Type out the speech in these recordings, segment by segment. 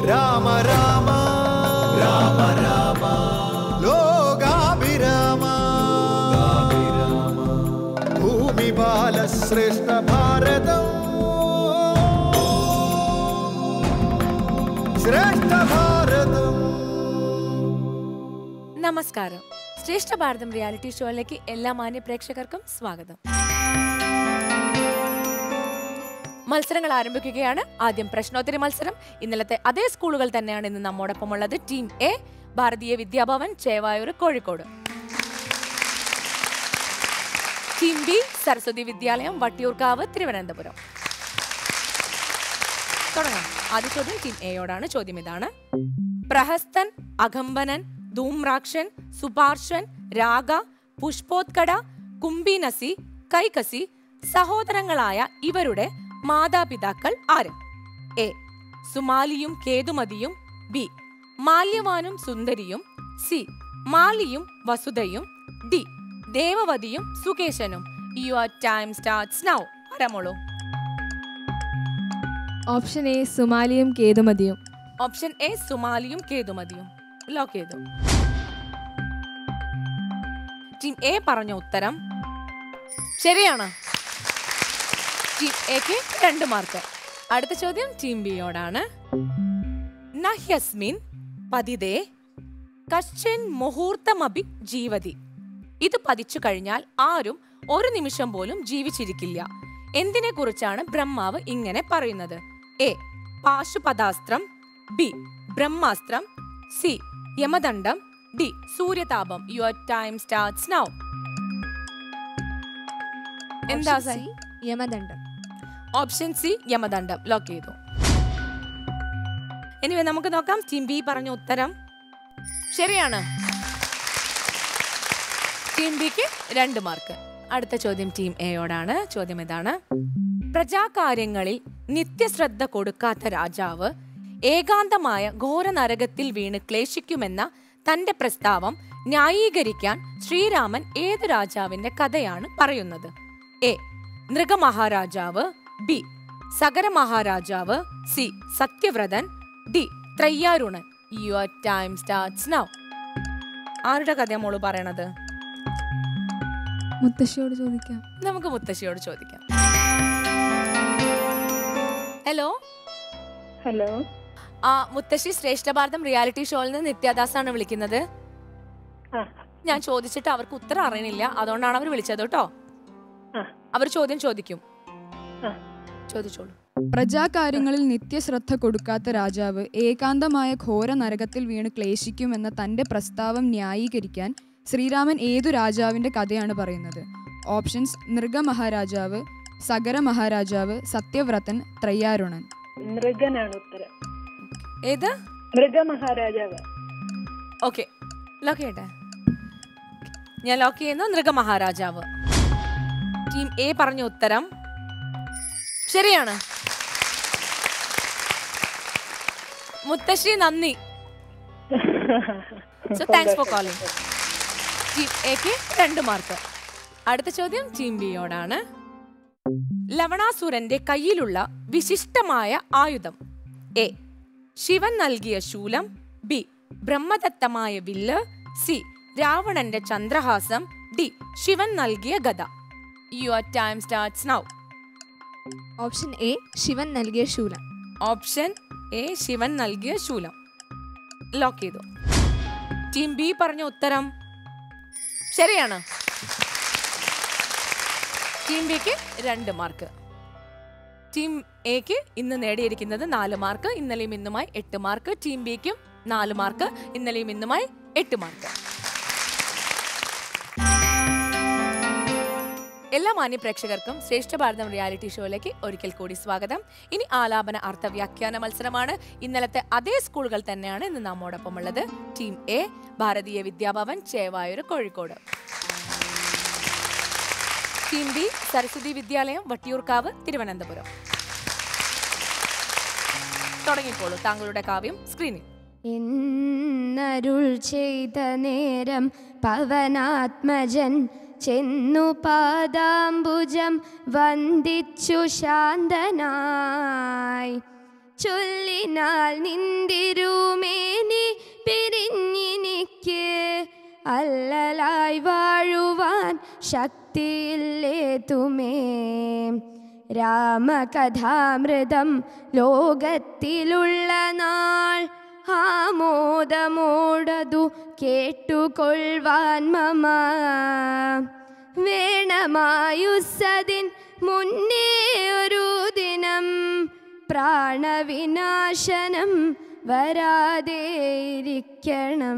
രാമ രാമ രാമ രാമ ലോകാഭിരാമ ഭൂമി ബാലശ്രേഷ്ഠ ഭാരതം ശ്രേഷ്ഠ ഭാരതം നമസ്കാരം ശ്രേഷ്ഠ ഭാരതം റിയാലിറ്റി ഷോയിലേക്ക് എല്ലാ മാന്യ പ്രേക്ഷകർക്കും സ്വാഗതം മത്സരങ്ങൾ ആരംഭിക്കുകയാണ് ആദ്യം പ്രശ്നോത്തരി മത്സരം ഇന്നലത്തെ അതേ സ്കൂളുകൾ തന്നെയാണ് ഇന്ന് നമ്മോടൊപ്പം ഉള്ളത് team A Bharatiya Vidya Bhavan Chevayur Kozhikode team B Saraswathi Vidyalayam Vattiyoorkavu Thiruvananthapuram തുടങ്ങാം ആദ്യ ചോദ്യം ടീം എയോടാണ് ചോദ്യം ഇതാണ് പ്രഹസ്തൻ അകമ്പനൻ ധൂമ്രാക്ഷൻ സുപാർശ്വൻ രാഗ പുഷ്പോത്കട കുംബിനസി കൈകസി സഹോദരങ്ങളായ ഇവരുടെ മാതാപിതാക്കൾ ആര് എ സുമാലിയും കേതുമതിയും ബി മാല്യവാനും സുന്ദരിയും സി മാലിയും വസുധയും ഡി ദേവവതിയും സുകേശനും യുവർ ടൈം സ്റ്റാർട്ട്സ് നൗ ആരാമോളൂ ഓപ്ഷൻ എ സുമാലിയും കേതുമതിയും ഓപ്ഷൻ എ സുമാലിയും കേതുമതിയും ലോക്ക് ചെയ്തു ടീം എ പറഞ്ഞ ഉത്തരം ശരിയാണ് ടീം എക്ക് രണ്ട് മാർക്ക് അടുത്ത ചോദ്യം ടീം ബിയോടാണ് നഹ്യസ്മിൻ പതിതേ കശ്ചൻ മുഹൂർത്തമഭി ജീവതി ഇത് പതിച്ചു കഴിഞ്ഞാൽ ആരും ഒരു നിമിഷം പോലും ജീവിച്ചിരിക്കില്ല എന്തിനെ കുറിച്ചാണ് ബ്രഹ്മാവ് ഇങ്ങനെ പറയുന്നത് എ പാശുപതാസ്ത്രം ബി ബ്രഹ്മാസ്ത്രം സി യമദണ്ഡം ഡി സൂര്യതാപം യുവർ ടൈം സ്റ്റാർട്ട്സ് നൗ എന്താ ഓപ്ഷൻ സി, യമദണ്ഡം ഓപ്ഷൻ സി യമദണ്ഡം ലോക്ക് ചെയ്തു ഇനി നമുക്ക് നോക്കാം ടീം ബി പറഞ്ഞ ഉത്തരം ശരിയാണ് ടീം ബിക്ക് രണ്ട് മാർക്ക് അടുത്ത ചോദ്യം ടീം എയോടാണ് ചോദ്യം ഇതാണ് പ്രജാകാര്യങ്ങളിൽ നിത്യശ്രദ്ധ കൊടുക്കാത്ത രാജാവ് ഏകാന്തമായ ഘോര നരകത്തിൽ വീണ് ക്ലേശിക്കുമെന്ന തന്റെ പ്രസ്താവം ന്യായീകരിക്കാൻ ശ്രീരാമൻ ഏത് രാജാവിന്റെ കഥയാണ് പറയുന്നത് എ നൃഗമഹാരാജാവ് ബി സഗര മഹാരാജാവ് C Satyavratan D Trayyarunan your time starts now ആരുടെ കഥ മോള് പറയണത് മുത്തശ്ശിയോട് ചോദിക്കാം നമുക്ക് മുത്തശ്ശിയോട് ചോദിക്കാം ഹലോ ഹലോ ആ മുത്തശ്ശി ശ്രേഷ്ഠ ഭാരതം റിയാലിറ്റി ഷോയിൽ നിന്ന് നിത്യാദാസാണ് വിളിക്കുന്നത് ആ ഞാൻ ചോദിച്ചിട്ട് അവർക്ക് ഉത്തരം അറിയണില്ല അതുകൊണ്ടാണ് അവർ വിളിച്ചത് കേട്ടോ ആ. അവർ ചോദ്യം ചോദിക്കും ആ. ചോദിച്ചോളൂ പ്രജാകാര്യങ്ങളിൽ നിത്യശ്രദ്ധ കൊടുക്കാത്ത രാജാവ് ഏകാന്തമായ ഘോര നരകത്തിൽ വീണ് ക്ലേശിക്കുമെന്ന തന്റെ പ്രസ്താവം ന്യായീകരിക്കാൻ ശ്രീരാമൻ ഏതു രാജാവിന്റെ കഥയാണ് പറയുന്നത് ഓപ്ഷൻസ് നൃഗമഹാരാജാവ് സഗര മഹാരാജാവ് സത്യവ്രതൻ ത്രയ്യാരുണൻ മൃഗനാണ് ഉത്തരം ഏത് മൃഗമഹാരാജാവ് ഓക്കെ ലോക്ക് ചെയ്യട്ടെ ഞാൻ ലോക്ക് ചെയ്യുന്നു നൃഗമഹാരാജാവ് ടീം എ പറഞ്ഞ ഉത്തരം ശരിയാണ് മുത്തശ്ശി നന്ദി so thanks for calling team എക്ക് രണ്ട് മാർക്ക് അടുത്ത ചോദ്യം ടീം ബിയോടാണ് ലവണാസുരന്റെ കയ്യിലുള്ള വിശിഷ്ടമായ ആയുധം എ ശിവൻ നൽകിയ ശൂലം ബി ബ്രഹ്മദത്തമായ വില്ല് സി രാവണന്റെ ചന്ദ്രഹാസം ഡി ശിവൻ നൽകിയ ഗദ your time starts now option A Shivan നൽകിയ ശൂലം ഓപ്ഷൻ എ ശിവൻ നൽകിയ ശൂലം ലോക്ക് ചെയ്തു ടീം ബി പറഞ്ഞ ഉത്തരം ശരിയാണ് ടീം ബിക്ക് രണ്ട് മാർക്ക് ടീം എക്ക് ഇന്ന് നേടിയിരിക്കുന്നത് നാല് മാർക്ക് ഇന്നലെയും ഇന്നുമായി എട്ട് മാർക്ക് ടീം ബിക്കും നാല് മാർക്ക് ഇന്നലെയും ഇന്നുമായി എട്ട് മാർക്ക് എല്ലാ മാന്യ പ്രേക്ഷകർക്കും ശ്രേഷ്ഠ ഭാരതം റിയാലിറ്റി ഷോയിലേക്ക് ഒരിക്കൽ കൂടി സ്വാഗതം ഇനി ആലാപന അർത്ഥ വ്യാഖ്യാന മത്സരമാണ് ഇന്നലത്തെ അതേ സ്കൂളുകൾ തന്നെയാണ് ഇന്ന് നമ്മോടൊപ്പം ഉള്ളത് team A Bharatiya Vidya Bhavan Chevayur Kozhikode team B Saraswathi Vidyalayam Vattiyoorkavu Thiruvananthapuram തുടങ്ങിക്കോളൂ താങ്കളുടെ കാവ്യം സ്ക്രീനിൽ എന്നരുൾ ചെയ്ത നേരം പവനാത്മജൻ ചെന്നു പാദാംബുജം വന്ദിച്ചു ശാന്തനായി ചൊല്ലിനാൽ നിന്തിരുമേനി പിരിഞ്ഞിനിക്ക് അല്ലലായി വാഴുവാൻ ശക്തിയില്ലേ തുമേ രാമകഥാമൃതം ലോകത്തിലുള്ള നാൾ ആമോദമോടതു കേട്ടുകൊള്ളുവാൻ മമ വേണമായുസതിൻ മുന്നേ ഒരു ദിനം പ്രാണവിനാശനം വരാതെ ഇരിക്കണം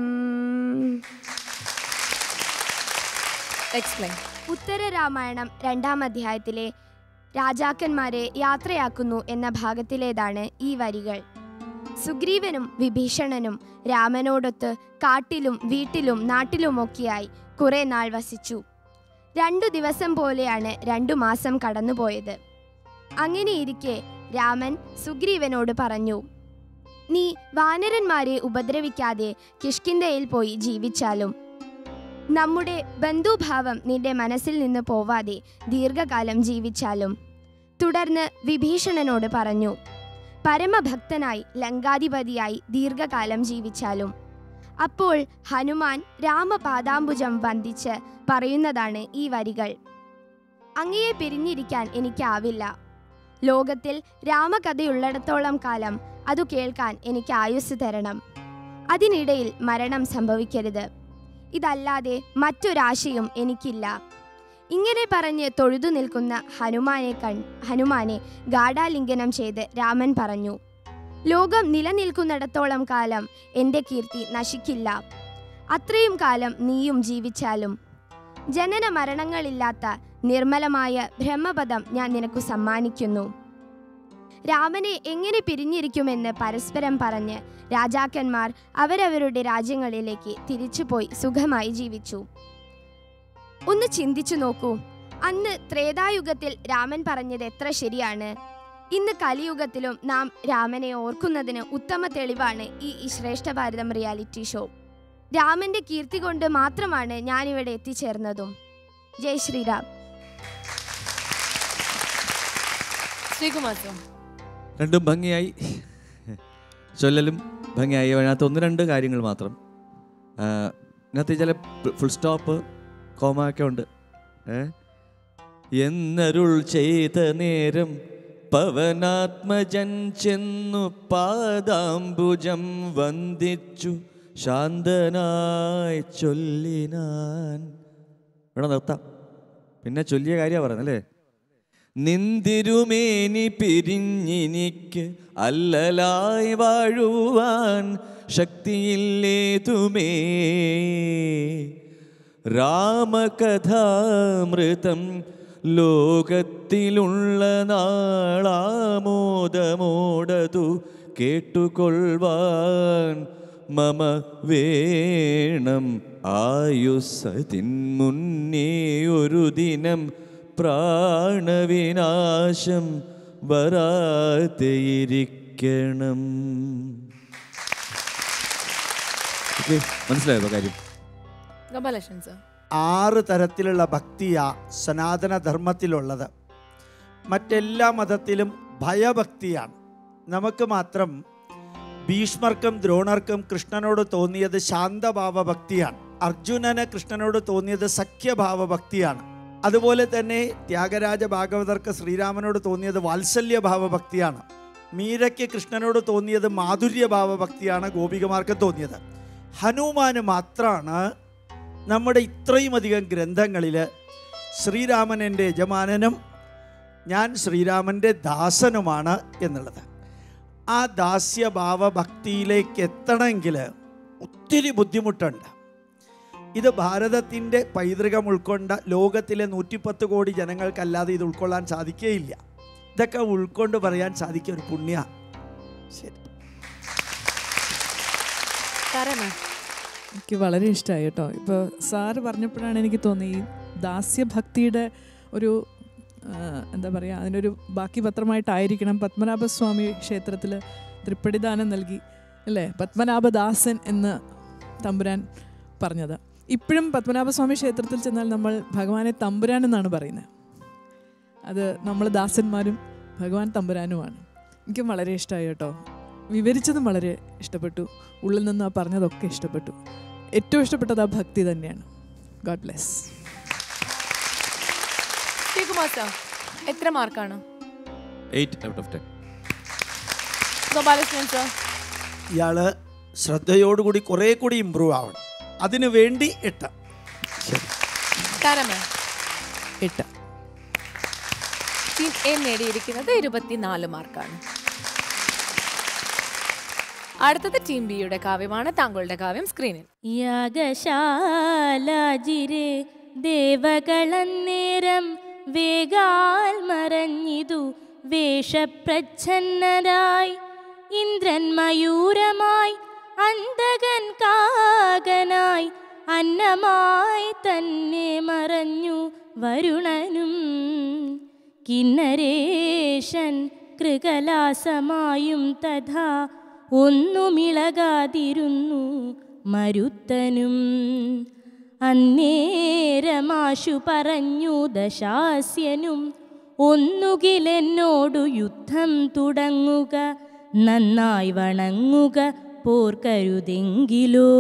എക്സ്പ്ലെയിൻ ഉത്തരരാമായണം രണ്ടാം അധ്യായത്തിലെ രാജാക്കന്മാരെ യാത്രയാക്കുന്നു എന്ന ഭാഗത്തിലേതാണ് ഈ വരികൾ സുഗ്രീവനും വിഭീഷണനും രാമനോടൊത്ത് കാട്ടിലും വീട്ടിലും നാട്ടിലുമൊക്കെയായി കുറെ നാൾ വസിച്ചു രണ്ടു ദിവസം പോലെയാണ് രണ്ടു മാസം കടന്നുപോയത് അങ്ങനെയിരിക്കെ രാമൻ സുഗ്രീവനോട് പറഞ്ഞു നീ വാനരന്മാരെ ഉപദ്രവിക്കാതെ കിഷ്കിന്ധയിൽ പോയി ജീവിച്ചാലും നമ്മുടെ ബന്ധുഭാവം നിന്റെ മനസ്സിൽ നിന്ന് പോവാതെ ദീർഘകാലം ജീവിച്ചാലും തുടർന്ന് വിഭീഷണനോട് പറഞ്ഞു പരമഭക്തനായി ലങ്കാധിപതിയായി ദീർഘകാലം ജീവിച്ചാലും അപ്പോൾ ഹനുമാൻ രാമപാദാംബുജം വന്ദിച്ച് പറയുന്നതാണ് ഈ വരികൾ അങ്ങയെ പിരിഞ്ഞിരിക്കാൻ എനിക്കാവില്ല ലോകത്തിൽ രാമകഥയുള്ളിടത്തോളം കാലം അതു കേൾക്കാൻ എനിക്ക് ആയുസ് തരണം അതിനിടയിൽ മരണം സംഭവിക്കരുത് ഇതല്ലാതെ മറ്റൊരാശയും എനിക്കില്ല ഇങ്ങനെ പറഞ്ഞ് തൊഴുതു നിൽക്കുന്ന ഹനുമാനെ കൺ ഹനുമാനെ ഗാഠാലിംഗനം ചെയ്ത് രാമൻ പറഞ്ഞു ലോകം നിലനിൽക്കുന്നിടത്തോളം കാലം എൻ്റെ കീർത്തി നശിക്കില്ല അത്രയും കാലം നീയും ജീവിച്ചാലും ജനന മരണങ്ങളില്ലാത്ത നിർമ്മലമായ ബ്രഹ്മപദം ഞാൻ നിനക്കു സമ്മാനിക്കുന്നു രാമനെ എങ്ങനെ പിരിഞ്ഞിരിക്കുമെന്ന് പരസ്പരം പറഞ്ഞ് രാജാക്കന്മാർ അവരവരുടെ രാജ്യങ്ങളിലേക്ക് തിരിച്ചുപോയി സുഖമായി ജീവിച്ചു ഒന്ന് ചിന്തിച്ചു നോക്കൂ അന്ന് ത്രേതായുഗത്തിൽ രാമൻ പറഞ്ഞത് എത്ര ശരിയാണ് ഇന്ന് കലിയുഗത്തിലും നാം രാമനെ ഓർക്കുന്നതിന് ഉത്തമ തെളിവാണ് ഈ ഈ ശ്രേഷ്ഠ ഭാരതം റിയാലിറ്റി ഷോ രാമന്റെ കീർത്തി കൊണ്ട് മാത്രമാണ് ഞാനിവിടെ എത്തിച്ചേർന്നതും ജയ് ശ്രീരാം ശ്രീകുമാർ സർ രണ്ടും ഭംഗിയായി ചൊല്ലലും ഭംഗിയായി അതിനകത്ത് ഒന്ന് രണ്ട് കാര്യങ്ങൾ മാത്രം ആ, ഇതിനകത്ത് ചില ഫുൾ സ്റ്റോപ്പ് കോമ ഒക്കെ ഉണ്ട് ഏ എന്നരുൾ ചെയ്ത നേരം പവനാത്മജൻ ചെന്നു പാദാംബുജം വന്ദിച്ചു ശാന്തനായി ചൊല്ലിനാൻ ഇവിടെ നിർത്താം പിന്നെ ചൊല്ലിയ കാര്യമാണ് പറയുന്നത് അല്ലേ നിന്തിരുമേനി പിരിഞ്ഞിനിക്ക് അല്ലലായി വാഴുവാൻ ശക്തിയില്ലേതുമേ രാമകഥാമൃതം ലോകത്തിലുള്ള നാളാമോദമോടതു കേട്ടുകൊള്ളുവാൻ മമ വേണം ആയുസ്സതിൻ മുന്നേ ഒരു ദിനം പ്രാണവിനാശം വരാതെയിരിക്കണം ഓക്കെ മനസ്സിലായോ കാര്യം ഗോപാലകൃഷ്ണൻ സർ ആറ് തരത്തിലുള്ള ഭക്തിയാ സനാതന ധർമ്മത്തിലുള്ളത് മറ്റെല്ലാ മതത്തിലും ഭയഭക്തിയാണ് നമുക്ക് മാത്രം ഭീഷ്മർക്കും ദ്രോണർക്കും കൃഷ്ണനോട് തോന്നിയത് ശാന്തഭാവ ഭക്തിയാണ് അർജുനന് കൃഷ്ണനോട് തോന്നിയത് സഖ്യഭാവ ഭക്തിയാണ് അതുപോലെ തന്നെ ത്യാഗരാജ ഭാഗവതർക്ക് ശ്രീരാമനോട് തോന്നിയത് വാത്സല്യഭാവ ഭക്തിയാണ് മീരയ്ക്ക് കൃഷ്ണനോട് തോന്നിയത് മാധുര്യഭാവ ഭക്തിയാണ് ഗോപികമാർക്ക് തോന്നിയത് ഹനുമാന് മാത്രമാണ് നമ്മുടെ ഇത്രയും അധികം ഗ്രന്ഥങ്ങളിൽ ശ്രീരാമൻ എൻ്റെ യജമാനനും ഞാൻ ശ്രീരാമൻ്റെ ദാസനുമാണ് എന്നുള്ളത് ആ ദാസ്യഭാവ ഭക്തിയിലേക്ക് എത്തണമെങ്കിൽ ഒത്തിരി ബുദ്ധിമുട്ടുണ്ട് ഇത് ഭാരതത്തിൻ്റെ പൈതൃകം ഉൾക്കൊണ്ട ലോകത്തിലെ നൂറ്റിപ്പത്ത് കോടി ജനങ്ങൾക്കല്ലാതെ ഇത് ഉൾക്കൊള്ളാൻ സാധിക്കുകയില്ല ഇതൊക്കെ ഉൾക്കൊണ്ട് പറയാൻ സാധിക്കുക ഒരു പുണ്യ ശരി തരണ എനിക്ക് വളരെ ഇഷ്ടമായി കേട്ടോ ഇപ്പോൾ സാറ് പറഞ്ഞപ്പോഴാണ് എനിക്ക് തോന്നി ഈ ദാസ്യഭക്തിയുടെ ഒരു ആ, എന്താ പറയുക അതിനൊരു ബാക്കി പത്രമായിട്ടായിരിക്കണം പത്മനാഭസ്വാമി ക്ഷേത്രത്തിൽ തൃപ്പടിദാനം നൽകി അല്ലേ പത്മനാഭദാസൻ എന്ന് തമ്പുരാൻ പറഞ്ഞത് ഇപ്പോഴും പത്മനാഭസ്വാമി ക്ഷേത്രത്തിൽ ചെന്നാൽ നമ്മൾ ഭഗവാനെ തമ്പുരാൻ എന്നാണ് പറയുന്നത് അത് നമ്മൾ ദാസന്മാരും ഭഗവാൻ തമ്പുരാനുമാണ് എനിക്കും വളരെ ഇഷ്ടമായി കേട്ടോ വിവരിച്ചതും വളരെ ഇഷ്ടപ്പെട്ടു ഉള്ളിൽ നിന്ന് ആ പറഞ്ഞതൊക്കെ ഇഷ്ടപ്പെട്ടു ഏറ്റവും ഇഷ്ടപ്പെട്ടത് ആ ഭക്തി തന്നെയാണ് ഗോഡ് ബ്ലെസ് ശ്രീകുമാർ സാർ എത്ര മാർക്കാണ് eight out of ten Gopalakrishnan sir ഇയാള് ശ്രദ്ധയോടുകൂടി കുറേ കൂടി ഇമ്പ്രൂവ് ആവണം അതിനു വേണ്ടി എട്ട് ശരി താരമേ എട്ട് ടീം എ നേടിയിരിക്കുന്നത് ഇരുപത്തിനാല് മാർക്കാണ് അടുത്തത് ടീം ബിയുടെ കാവ്യമാണ് താങ്കളുടെ കാവ്യം സ്ക്രീനിൽ യാഗശാലാജിരെ ദേവകളന്നേരം വേഗാൽ മറഞ്ഞിതു വേഷപ്രച്ഛന്നരായി ഇന്ദ്രൻ മയൂരമായി അന്തകൻ കാകനായി അന്നമായി തന്നെ മറഞ്ഞു വരുണനും കിന്നരേശൻ കൃകലാസമായും തഥാ ഒന്നുമിളകാതിരുന്നു മരുത്തനും അന്നേരമാശു പറഞ്ഞു ദശാസ്യനും ഒന്നുകിലെന്നോടു യുദ്ധം തുടങ്ങുക നന്നായി വണങ്ങുക പോർക്കരുതെങ്കിലോ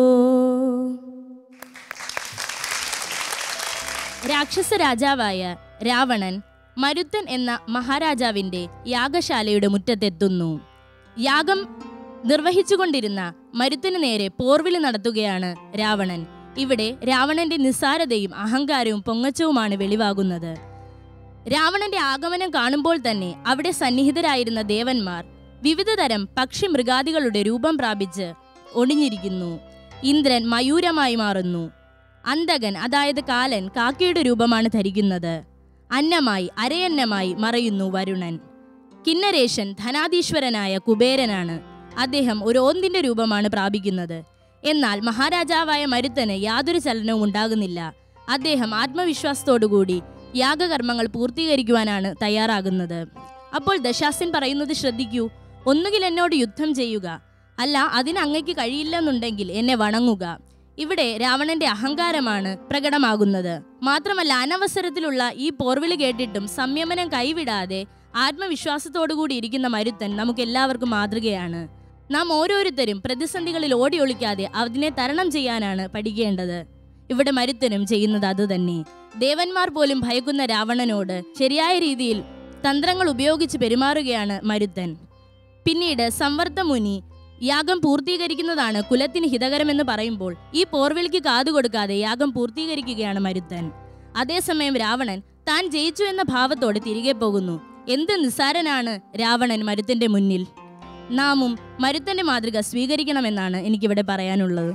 രാക്ഷസ രാജാവായ രാവണൻ മരുത്തൻ എന്ന മഹാരാജാവിന്റെ യാഗശാലയുടെ മുറ്റത്തെത്തുന്നു യാഗം നിർവഹിച്ചുകൊണ്ടിരുന്ന മരുത്തിന് നേരെ പോർവിളി നടത്തുകയാണ് രാവണൻ ഇവിടെ രാവണന്റെ നിസ്സാരതയും അഹങ്കാരവും പൊങ്ങച്ചവുമാണ് വെളിവാകുന്നത് രാവണന്റെ ആഗമനം കാണുമ്പോൾ തന്നെ അവിടെ സന്നിഹിതരായിരുന്ന ദേവന്മാർ വിവിധതരം പക്ഷി മൃഗാദികളുടെ രൂപം പ്രാപിച്ച് ഒടിഞ്ഞിരിക്കുന്നു ഇന്ദ്രൻ മയൂരമായി മാറുന്നു അന്തകൻ അതായത് കാലൻ കാക്കയുടെ രൂപമാണ് ധരിക്കുന്നത് അന്നമായി അരയന്നമായി മറയുന്നു വരുണൻ കിന്നരേശൻ ധനാധീശ്വരനായ കുബേരനാണ് അദ്ദേഹം ഒരു ഓന്തിന്റെ രൂപമാണ് പ്രാപിക്കുന്നത് എന്നാൽ മഹാരാജാവായ മരുത്തന് യാതൊരു ചലനവും ഉണ്ടാകുന്നില്ല അദ്ദേഹം ആത്മവിശ്വാസത്തോടുകൂടി യാഗകർമ്മങ്ങൾ പൂർത്തീകരിക്കുവാനാണ് തയ്യാറാകുന്നത് അപ്പോൾ ദശാസ്യൻ പറയുന്നത് ശ്രദ്ധിക്കൂ ഒന്നുകിൽ എന്നോട് യുദ്ധം ചെയ്യുക അല്ല അതിന് അങ്ങയ്ക്ക് കഴിയില്ലെന്നുണ്ടെങ്കിൽ എന്നെ വണങ്ങുക ഇവിടെ രാവണന്റെ അഹങ്കാരമാണ് പ്രകടമാകുന്നത് മാത്രമല്ല അനവസരത്തിലുള്ള ഈ പോർവിളി കേട്ടിട്ടും സംയമനം കൈവിടാതെ ആത്മവിശ്വാസത്തോടുകൂടി ഇരിക്കുന്ന മരുത്തൻ നമുക്ക് എല്ലാവർക്കും മാതൃകയാണ് നാം ഓരോരുത്തരും പ്രതിസന്ധികളിൽ ഓടി ഒളിക്കാതെ അതിനെ തരണം ചെയ്യാനാണ് പഠിക്കേണ്ടത് ഇവിടെ മരുത്തനും ചെയ്യുന്നത് അതുതന്നെ ദേവന്മാർ പോലും ഭയക്കുന്ന രാവണനോട് ശരിയായ രീതിയിൽ തന്ത്രങ്ങൾ ഉപയോഗിച്ച് പെരുമാറുകയാണ് മരുത്തൻ പിന്നീട് സംവർദ്ധ മുനി യാഗം പൂർത്തീകരിക്കുന്നതാണ് കുലത്തിന് ഹിതകരമെന്ന് പറയുമ്പോൾ ഈ പോർവിളിക്ക് കാതുകൊടുക്കാതെ യാഗം പൂർത്തീകരിക്കുകയാണ് മരുത്തൻ അതേസമയം രാവണൻ താൻ ജയിച്ചു എന്ന ഭാവത്തോടെ തിരികെ പോകുന്നു എന്ത് നിസ്സാരനാണ് രാവണൻ മരുത്തന്റെ മുന്നിൽ നാമും മരുത്തന്റെ മാതൃക സ്വീകരിക്കണമെന്നാണ് എനിക്കിവിടെ പറയാനുള്ളത്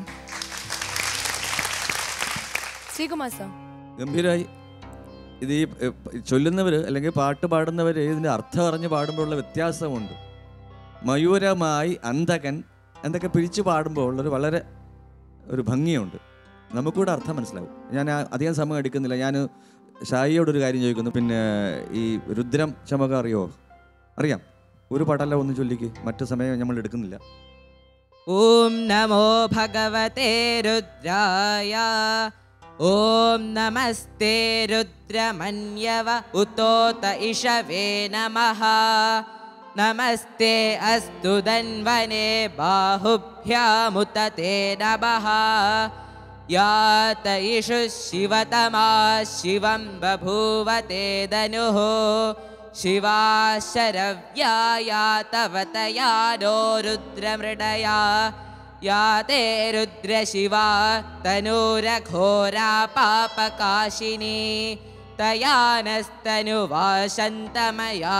ശ്രീകുമാർ സാർ ഗംഭീരമായി ഇത് ഈ ചൊല്ലുന്നവർ അല്ലെങ്കിൽ പാട്ട് പാടുന്നവർ ഇതിൻ്റെ അർത്ഥം അറിഞ്ഞ് പാടുമ്പോഴുള്ള വ്യത്യാസമുണ്ട് മയൂരമായി അന്തകൻ എന്തൊക്കെ പിടിച്ചു പാടുമ്പോൾ ഉള്ളൊരു വളരെ ഒരു ഭംഗിയുണ്ട് നമുക്കൂടെ അർത്ഥം മനസ്സിലാവും ഞാൻ ആ അധികം സമയം എടുക്കുന്നില്ല ഞാൻ ഷായിയോടൊരു കാര്യം ചോദിക്കുന്നു പിന്നെ ഈ രുദ്രം ചമക അറിയോ അറിയാം ഒരു പാട്ടല്ല ഒന്ന് ചൊല്ലിക്ക് മറ്റു സമയം നമ്മൾ എടുക്കുന്നില്ല ॐ नमो भगवते रुद्राय ॐ नमस्ते रुद्रमन्यव उतोत इषवे नमः नमस्ते अस्तु धन्वने बाहुभ्यामुत ते नमः यात इषु शिवतमा शिवं बभूव ते धनुः शिवा शरव्या तव तया नो रुद्रमृडया या ते रुद्रशिवा तनूरघोरा पापकाशिनी तया नस्तनुवाशन्तमया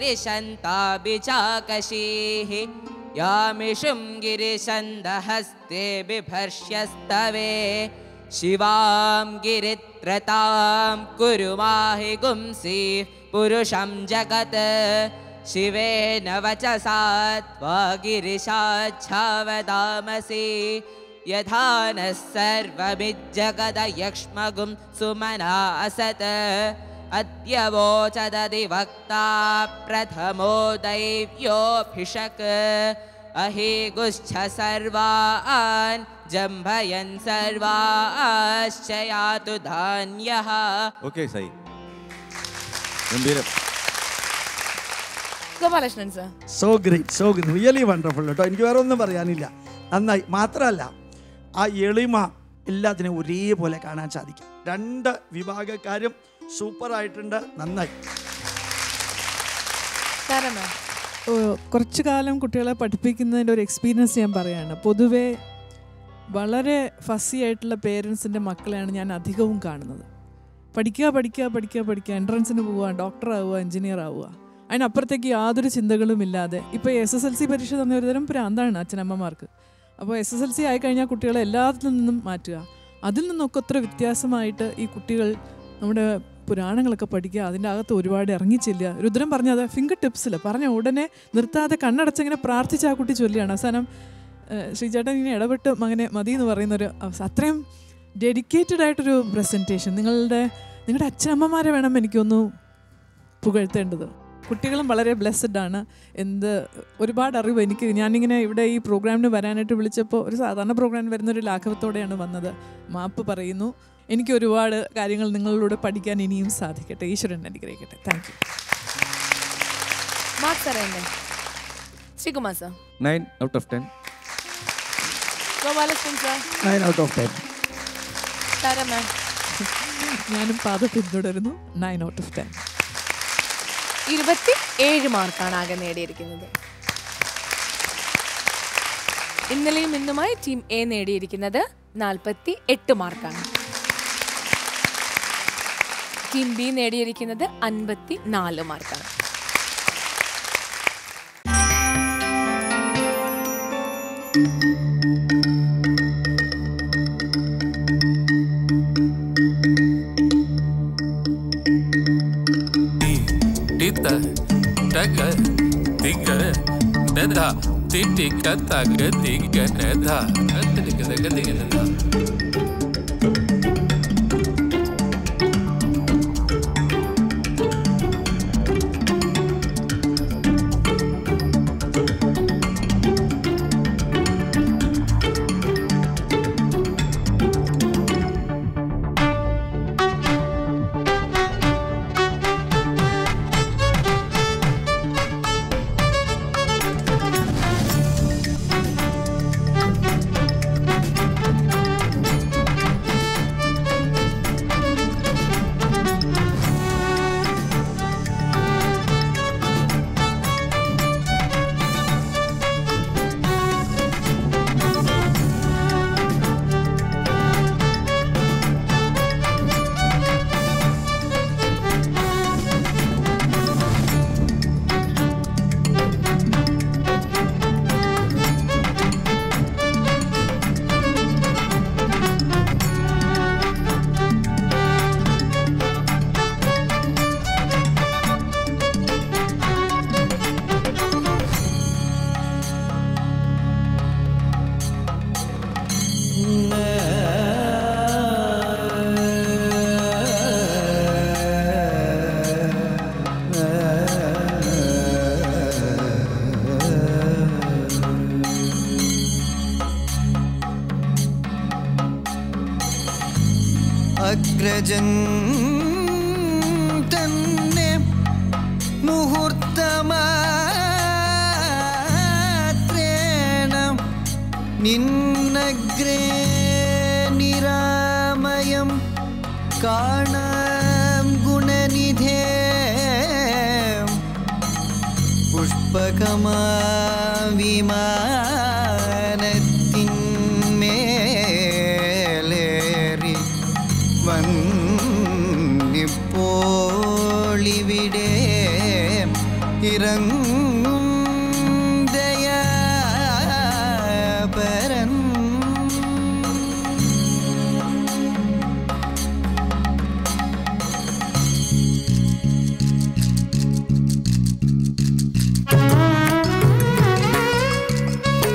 गिरिशन्ताभिचाकशीः यामिषुं गिरिशन्दहस्ते बिभर्ष्यस्तवे शिवां गिरित्रतां कुरु माहि गुंसि पुरुषं जगत् शिवेन वचसा त्वा गिरिशाच्छावदामसि यथा नः सर्वमिज्जगदयक्ष्मगुं सुमना असत् अद्य वोचदधिवक्ता प्रथमो दैव्योऽभिषक् अहिगुश्च सर्वान् जम्भयन् सर्वाश्च यातु धान्यः ഓക്കെ സൈ ഗംഭീരം Gopalakrishnan sir so great so great really wonderful കേട്ടോ എനിക്ക് വേറെ ഒന്നും പറയാനില്ല നന്നായി മാത്രമല്ല ആ എളിമ എല്ലാത്തിനെയും ഒരേപോലെ കാണാൻ സാധിക്കും രണ്ട് വിഭാഗക്കാരും സൂപ്പർ ആയിട്ടുണ്ട് നന്നായി സാറാ മാം ഓ, കുറച്ചു കാലം കുട്ടികളെ പഠിപ്പിക്കുന്നതിൻ്റെ ഒരു എക്സ്പീരിയൻസ് ഞാൻ പറയാണ് പൊതുവേ വളരെ ഫസ്സി ആയിട്ടുള്ള പേരൻസിൻ്റെ മക്കളെയാണ് ഞാൻ അധികവും കാണുന്നത് പഠിക്കുക പഠിക്കുക പഠിക്കുക പഠിക്കുക എൻട്രൻസിന് പോവുക ഡോക്ടർ ആവുക എഞ്ചിനീയർ ആവുക അതിനപ്പുറത്തേക്ക് യാതൊരു ചിന്തകളും ഇല്ലാതെ ഇപ്പോൾ എസ് എസ് എൽ സി പരീക്ഷ തന്നെ ഒരുതരം ഭ്രാന്താണ് അച്ഛനമ്മമാർക്ക് അപ്പോൾ എസ് എസ് എൽ സി ആയിക്കഴിഞ്ഞാൽ കുട്ടികളെ എല്ലാത്തിൽ നിന്നും മാറ്റുക അതിൽ നിന്നൊക്കെ ഒത്ര വ്യത്യാസമായിട്ട് ഈ കുട്ടികൾ നമ്മുടെ പുരാണങ്ങളൊക്കെ പഠിക്കുക അതിൻ്റെ അകത്ത് ഒരുപാട് ഇറങ്ങിച്ചില്ല രുദ്രൻ പറഞ്ഞത് ഫിംഗർ ടിപ്സിൽ പറഞ്ഞ ഉടനെ നിർത്താതെ കണ്ണടച്ചിങ്ങനെ പ്രാർത്ഥിച്ച് ആ കുട്ടി ചൊല്ലിയാണ് അവസാനം ഏഹ്, ശ്രീചേട്ടൻ ഇങ്ങനെ ഇടപെട്ട് മകനെ മതി എന്ന് പറയുന്നൊരു അവസ്ഥ അത്രയും ഡെഡിക്കേറ്റഡ് ആയിട്ടൊരു പ്രസൻറ്റേഷൻ നിങ്ങളുടെ നിങ്ങളുടെ അച്ഛനമ്മമാരെ വേണം എനിക്കൊന്ന് പുകഴ്ത്തേണ്ടത് കുട്ടികളും വളരെ ബ്ലെസ്സഡ് ആണ് എന്ത് ഒരുപാട് അറിവ് എനിക്ക് ഞാനിങ്ങനെ ഇവിടെ ഈ പ്രോഗ്രാമിന് വരാനായിട്ട് വിളിച്ചപ്പോൾ ഒരു സാധാരണ പ്രോഗ്രാമിന് വരുന്ന ഒരു ലാഘവത്തോടെയാണ് വന്നത് മാപ്പ് പറയുന്നു എനിക്ക് ഒരുപാട് കാര്യങ്ങൾ നിങ്ങളിലൂടെ പഠിക്കാൻ ഇനിയും സാധിക്കട്ടെ ഈശ്വരൻ അനുഗ്രഹിക്കട്ടെ താങ്ക് യു മാർക്ക് സാറേ എന്നെ Sreekumar sir nine out of ten Gopalakrishnan sir nine out of ten Sara ma'am ഞാനും പാത പിന്തുടരുന്നു നയൻ ഔട്ട് ഓഫ് ടെൻ ഇരുപത്തി ഏഴ് മാർക്കാണ് ആകെ നേടിയിരിക്കുന്നത് ഇന്നലെയും ഇന്നുമായി ടീം എ നേടിയിരിക്കുന്നത് നാൽപ്പത്തി എട്ട് മാർക്കാണ് ടീം ബി നേടിയിരിക്കുന്നത് അൻപത്തി നാല് മാർക്കാണ് ಟಿತ ಟಗ ತಿಗ ನೆದ ತಿಟಿಕ ತಗ ತಿಗ ನೆದ ತಿಗ ತಗ ತಿಗ ನೆದ അഗ്രജൻ തന്നെ മുഹൂർത്തമാത്രേണ നിന്നഗ്രേ നിരാമയം കാണാം ഗുണനിധേ പുഷ്പകമാ വിമാനത്തിന്മേലേറി വന്നിപ്പോളിവിടെ ഇറങ്ങും ദയാപരൻ Thank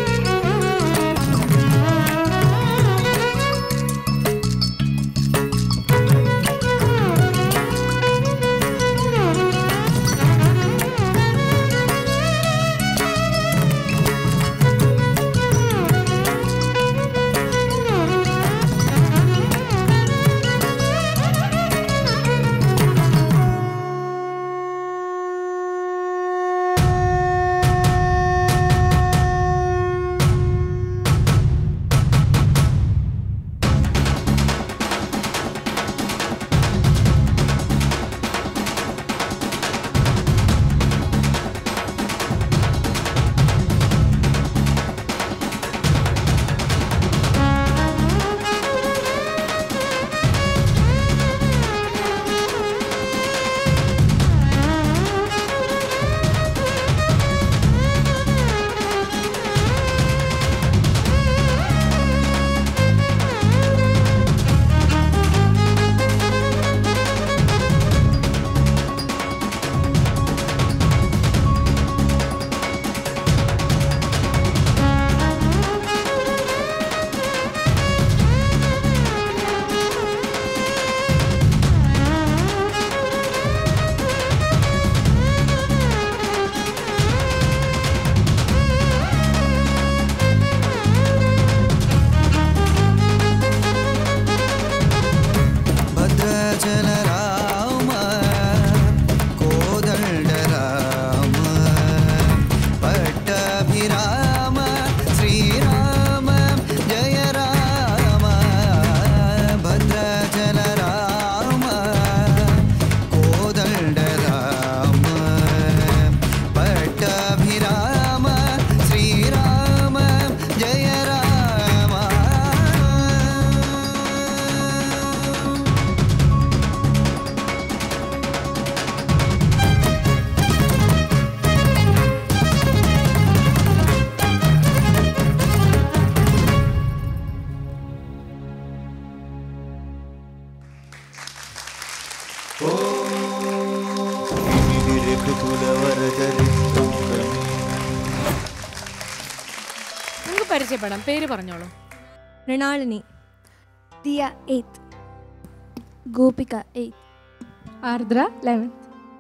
പരിചയപ്പെടാം പേര് പറഞ്ഞോളൂ Mrinalini Diya eighth Gopika eighth Ardra eleventh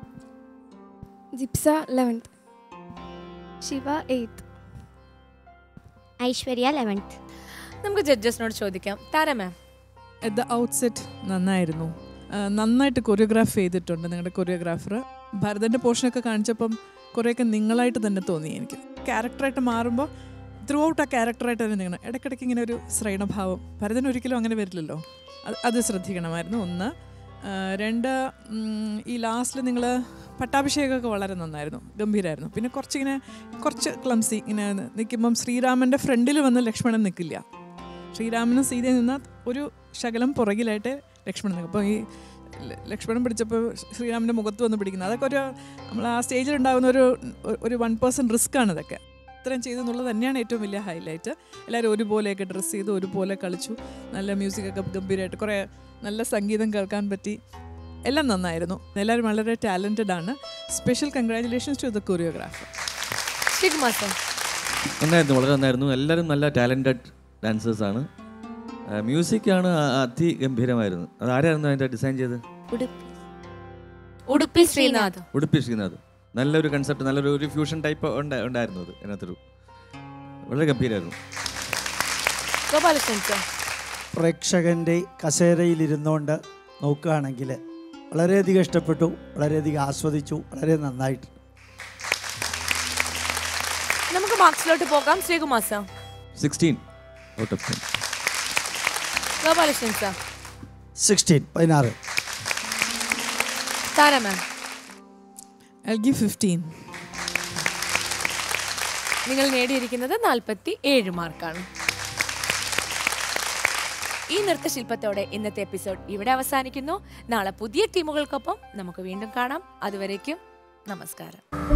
Jipsa eleventh Shiva eighth Aishwarya eleventh നമുക്ക് ജഡ്ജസിനോട് ചോദിക്കാം Tara ma'am at the outset നന്നായിരുന്നു ആ, നന്നായിട്ട് കൊറിയോഗ്രാഫ് ചെയ്തിട്ടുണ്ട് നിങ്ങളുടെ കൊറിയോഗ്രാഫർ ഭരതൻ്റെ പോർഷനൊക്കെ കാണിച്ചപ്പം കുറേയൊക്കെ നിങ്ങളായിട്ട് തന്നെ തോന്നി എനിക്ക് ക്യാരക്ടറായിട്ട് മാറുമ്പോൾ ത്രൂ ഔട്ട് ആ ക്യാരക്ടറായിട്ട് തന്നെ നിൽക്കണം ഇടയ്ക്കിടയ്ക്ക് ഇങ്ങനെ ഒരു ശ്രൈണഭാവം ഭരതൻ ഒരിക്കലും അങ്ങനെ വരില്ലല്ലോ അത് അത് ശ്രദ്ധിക്കണമായിരുന്നു ഒന്ന് ആ, രണ്ട് ഉം, ഈ ലാസ്റ്റിൽ നിങ്ങൾ പട്ടാഭിഷേകമൊക്കെ വളരെ നന്നായിരുന്നു ഗംഭീരമായിരുന്നു പിന്നെ കുറച്ചിങ്ങനെ കുറച്ച് ക്ലംസി ഇങ്ങനെ നിൽക്കുമ്പം ശ്രീരാമൻ്റെ ഫ്രണ്ടിൽ വന്ന് ലക്ഷ്മണൻ നിൽക്കില്ല ശ്രീരാമനും സീതയും നിന്നാൽ ഒരു ശകലം പുറകിലായിട്ട് ലക്ഷ്മണൻ നിൽക്കും അപ്പോൾ ഈ ല- ലക്ഷ്മണൻ പിടിച്ചപ്പോൾ ശ്രീരാമൻ്റെ മുഖത്ത് വന്ന് പിടിക്കുന്നത് അതൊക്കെ ഒരു നമ്മൾ ആ സ്റ്റേജിൽ ഉണ്ടാകുന്ന ഒരു ഒരു വൺ പേഴ്സൺ റിസ്ക് ആണ് ഇതൊക്കെ ഇത്രയും ചെയ്തു എന്നുള്ളത് തന്നെയാണ് ഏറ്റവും വലിയ ഹൈലൈറ്റ് എല്ലാവരും ഒരുപോലെയൊക്കെ ഡ്രസ്സ് ചെയ്ത് ഒരുപോലെ കളിച്ചു നല്ല മ്യൂസിക്കൊക്കെ ഗംഭീരമായിട്ട് കുറേ നല്ല സംഗീതം കേൾക്കാൻ പറ്റി എല്ലാം നന്നായിരുന്നു എല്ലാവരും വളരെ ടാലൻറ്റഡ് ആണ് special congratulations to the choreographer Shivakumar sir നന്നായിരുന്നു വളരെ നന്നായിരുന്നു എല്ലാവരും നല്ല ടാലൻറ്റഡ് ഡാൻസേഴ്സാണ് മ്യൂസിക്കാണ് അതിഗംഭീരമായിരുന്നു അത് ആരായിരുന്നു അതിൻ്റെ ഡിസൈൻ ചെയ്ത് ഉടുപ്പി ശ്രീനാഥ് ഉടുപ്പി ശ്രീനാഥ് നല്ലൊരു കൺസെപ്റ്റ് നല്ലൊരു ഒരു ഫ്യൂഷൻ ടൈപ്പ് ഉണ്ടായിരുന്നു അത് അതിനകത്തൊരു വളരെ ഗംഭീരമായിരുന്നു ഗോപാലകൃഷ്ണൻ സർ പ്രേക്ഷകൻ്റെ കസേരയിലിരുന്നുകൊണ്ട് നോക്കുകയാണെങ്കിൽ വളരെയധികം ഇഷ്ടപ്പെട്ടു വളരെയധികം ആസ്വദിച്ചു വളരെ നന്നായിട്ട് നമുക്ക് മാർക്സിലോട്ട് പോകാം Sreekumar sir sixteen out of ten Gopalakrishnan sir sixteen പതിനാറ് Tara ma'am I give fifteen നിങ്ങൾ നേടിയിരിക്കുന്നത് നാൽപ്പത്തി ഏഴ് മാർക്കാണ് ഈ നൃത്തശില്പത്തോടെ ഇന്നത്തെ എപ്പിസോഡ് ഇവിടെ അവസാനിക്കുന്നു നാളെ പുതിയ ടീമുകൾക്കൊപ്പം നമുക്ക് വീണ്ടും കാണാം അതുവരേക്കും നമസ്കാരം